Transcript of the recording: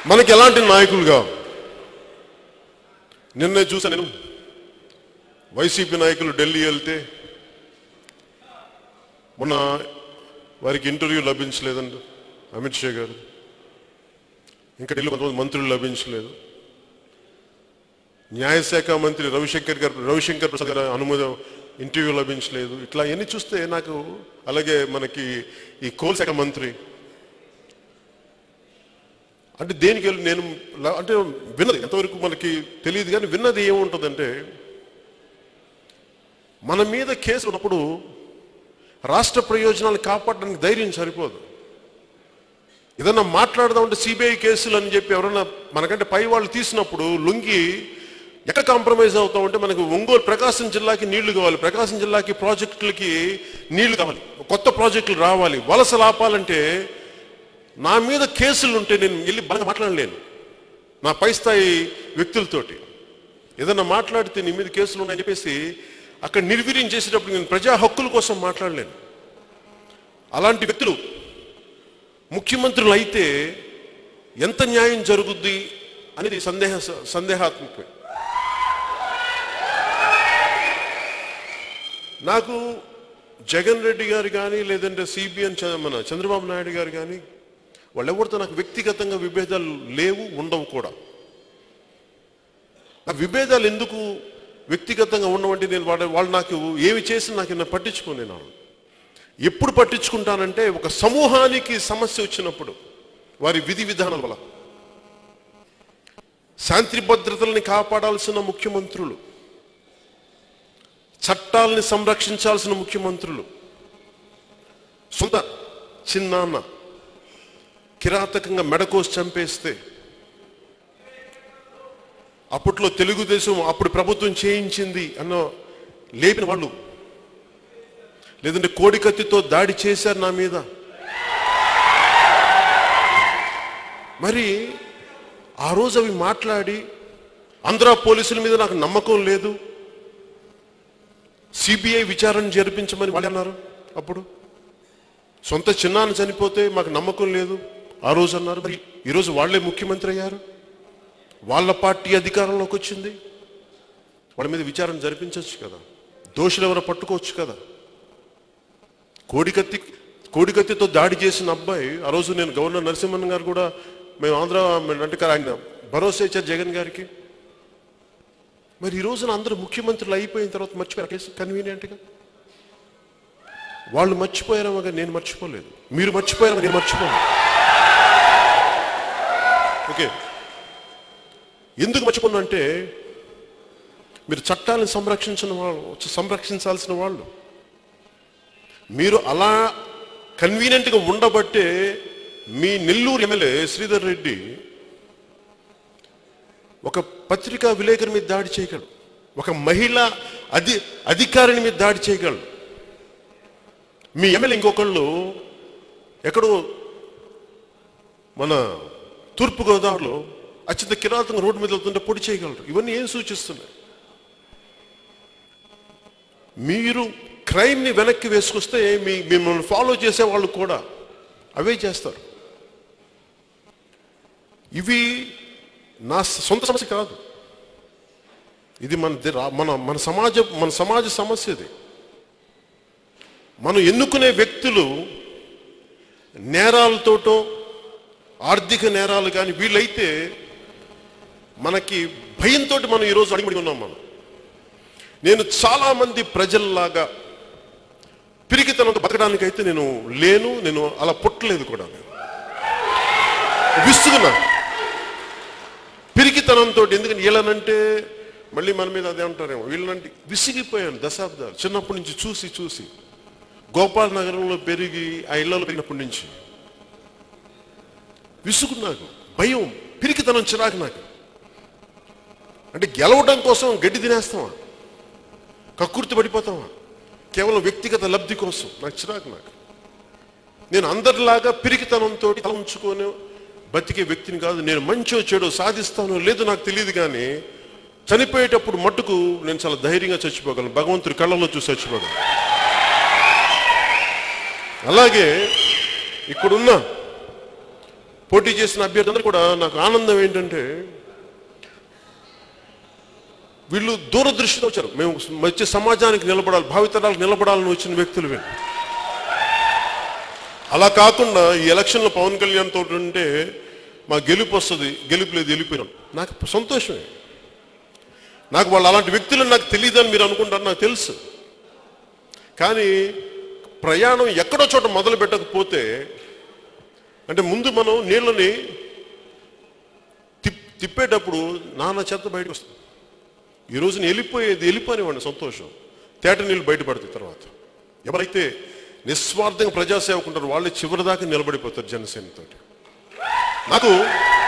మనకి ఎలాంటి నాయకులు కావాలి నిన్నే చూసా నేను వైసీపీ నాయకులు ఢిల్లీ వెళ్తే మొన్న వారికి ఇంటర్వ్యూ లభించలేదండి అమిత్ షా గారు ఇంకా ఢిల్లీ కొంతమంది మంత్రులు లభించలేదు న్యాయశాఖ మంత్రి రవిశంకర్ గారు రవిశంకర్ ప్రసాద్ గారు అనుమతి ఇంటర్వ్యూ లభించలేదు ఇట్లా ఎన్ని చూస్తే నాకు అలాగే మనకి ఈ కోల్ శాఖ మంత్రి అంటే దేనికి వెళ్ళి నేను లా- అంటే విన్నది ఎంతవరకు మనకి తెలియదు కానీ విన్నది ఏముంటుందంటే మన మీద కేసు ఉన్నప్పుడు రాష్ట్ర ప్రయోజనాలు కాపాడడానికి ధైర్యం సరిపోదు ఏదన్నా మాట్లాడదామంటే సిబిఐ కేసులు అని చెప్పి ఎవరన్నా మనకంటే పై వాళ్ళు తీసినప్పుడు లుంగి ఎక్కడ కాంప్రమైజ్ అవుతామంటే మనకు ఒంగోలు ప్రకాశం జిల్లాకి నీళ్లు కావాలి ప్రకాశం జిల్లాకి ప్రాజెక్టులకి నీళ్లు కావాలి కొత్త ప్రాజెక్టులు రావాలి వలసలు ఆపాలంటే నా మీద కేసులు ఉంటే నేను వెళ్ళి బాగా మాట్లాడలేను నా పై స్థాయి వ్యక్తులతోటి ఏదన్నా మాట్లాడితే నీ మీద కేసులు ఉన్నాయని చెప్పేసి అక్కడ నిర్వీర్యం చేసేటప్పుడు నేను ప్రజా హక్కుల కోసం మాట్లాడలేను అలాంటి వ్యక్తులు ముఖ్యమంత్రులు అయితే ఎంత న్యాయం జరుగుద్ది అనేది సందేహ సందేహాత్మకమే నాకు జగన్ రెడ్డి గారు కానీ లేదంటే సిబిఎన్ మన చంద్రబాబు నాయుడు గారు కానీ వాళ్ళెవరితో నాకు వ్యక్తిగతంగా విభేదాలు లేవు ఉండవు కూడా ఆ విభేదాలు ఎందుకు వ్యక్తిగతంగా ఉండవంటే నేను వాళ్ళ వాళ్ళు నాకు ఏమి చేసి నాకు నేను పట్టించుకోను నేను వాళ్ళని. ఎప్పుడు పట్టించుకుంటానంటే ఒక సమూహానికి సమస్య వచ్చినప్పుడు వారి విధి విధానాల వల్ల శాంతి భద్రతల్ని కాపాడాల్సిన ముఖ్యమంత్రులు చట్టాలని సంరక్షించాల్సిన ముఖ్యమంత్రులు సొంత చిన్నాన్న కిరాతకంగా మెడకోసి చంపేస్తే అప్పట్లో తెలుగుదేశం అప్పుడు ప్రభుత్వం చేయించింది అన్న లేపిన వాళ్ళు లేదంటే కోడికత్తితో దాడి చేశారు నా మీద మరి ఆ రోజు అవి మాట్లాడి ఆంధ్ర పోలీసుల మీద నాకు నమ్మకం లేదు సిబిఐ విచారణ జరిపించమని వాళ్ళు అన్నారు అప్పుడు సొంత చిన్నాన్ని చనిపోతే మాకు నమ్మకం లేదు ఆ రోజు అన్నారు మరి ఈరోజు వాళ్ళే ముఖ్యమంత్రి అయ్యారు వాళ్ళ పార్టీ అధికారంలోకి వచ్చింది వాళ్ళ మీద విచారణ జరిపించవచ్చు కదా దోషులు ఎవరో పట్టుకోవచ్చు కదా కోడికత్తి కోడికత్తితో దాడి చేసిన అబ్బాయి ఆ రోజు నేను గవర్నర్ నరసింహన్ గారు కూడా మేము ఆంధ్ర అంటే ఆయన భరోసా ఇచ్చారు జగన్ గారికి మరి ఈ రోజున అందరూ ముఖ్యమంత్రులు అయిపోయిన తర్వాత మర్చిపోయారు కేసు కన్వీనియంట్గా వాళ్ళు మర్చిపోయారేమో కానీ నేను మర్చిపోలేదు మీరు మర్చిపోయారో నేను మర్చిపోలేదు ఓకే ఎందుకు మర్చిపోను అంటే మీరు చట్టాలను సంరక్షించిన వాళ్ళు సంరక్షించాల్సిన వాళ్ళు మీరు అలా కన్వీనియంట్గా ఉండబట్టే మీ నెల్లూరు ఎమ్మెల్యే శ్రీధర్ రెడ్డి ఒక పత్రికా విలేకరి మీద దాడి చేయగలడు ఒక మహిళ అధి అధికారిని మీద దాడి చేయగలడు మీ ఎమ్మెల్యే ఇంకొకళ్ళు ఎక్కడో మన తూర్పుగోదావరిలో అత్యంత కిరాతంగా రోడ్డు మీద వెళ్తుంటే పొడి చేయగలరు ఇవన్నీ ఏం సూచిస్తున్నాయి మీరు క్రైమ్ని వెనక్కి వేసుకొస్తే మీ మిమ్మల్ని ఫాలో చేసే వాళ్ళు కూడా అవే చేస్తారు ఇవి నా సొంత సమస్య కాదు ఇది మన ది- రా- మన మన సమాజ మన సమాజ సమస్య ఇది మనం ఎన్నుకునే వ్యక్తులు నేరాలతోటో ఆర్థిక నేరాలు కానీ వీళ్ళైతే మనకి భయంతో మనం ఈరోజు అడిగిపడి ఉన్నాం మనం నేను చాలా మంది ప్రజల్లాగా పిరికితనంతో బతకడానికైతే నేను లేను నేను అలా పుట్టలేదు కూడా నేను విస్తున్నా పిరికితనంతో ఎందుకంటే వీళ్ళనంటే మళ్ళీ మన మీద అదే అంటారేమో వీళ్ళనంటే విసిగిపోయాను దశాబ్దాలు చిన్నప్పటి నుంచి చూసి చూసి గోపాల్ నగరంలో పెరిగి ఆ ఇళ్లలో పెరిగినప్పటి నుంచి విసుగు నాకు భయం పిరికితనం చిరాకు నాకు అంటే గెలవడం కోసం గడ్డి తినేస్తామా కక్కుర్తి పడిపోతామా కేవలం వ్యక్తిగత లబ్ధి కోసం నాకు చిరాకు నాకు నేను అందరిలాగా పిరికితనంతో తల ఉంచుకొని బతికే వ్యక్తిని కాదు నేను మంచో చెడో సాధిస్తానో లేదో నాకు తెలియదు కానీ చనిపోయేటప్పుడు మట్టుకు నేను చాలా ధైర్యంగా చచ్చిపోగలను భగవంతుడి కళ్ళలో చూసి చచ్చిపోగలను అలాగే ఇక్కడున్న పోటీ చేసిన అభ్యర్థులందరూ కూడా నాకు ఆనందం ఏంటంటే వీళ్ళు దూరదృష్టితో వచ్చారు మేము వచ్చే సమాజానికి నిలబడాలి భావితరాలకు నిలబడాలని వచ్చిన వ్యక్తులు వీళ్ళు అలా కాకుండా ఈ ఎలక్షన్లో పవన్ కళ్యాణ్ తోటి ఉంటే మా గెలుపు వస్తుంది గెలుపు లేదు వెళ్ళిపోయినాం నాకు సంతోషమే నాకు వాళ్ళు అలాంటి వ్యక్తులు నాకు తెలియదని మీరు అనుకుంటారు నాకు తెలుసు కానీ ప్రయాణం ఎక్కడో చోట మొదలు పెట్టకపోతే అంటే ముందు మనం నీళ్ళని తిప్ తిప్పేటప్పుడు నానా చెత్త బయటకు వస్తుంది ఈ రోజున వెళ్ళిపోయేది వెళ్ళిపోనివ్వండి సంతోషం తేట నీళ్ళు బయటపడతాయి తర్వాత ఎవరైతే నిస్వార్థంగా ప్రజాసేవకు ఉంటారో వాళ్ళు చివరి దాకా నిలబడిపోతారు జనసేనతోటి నాకు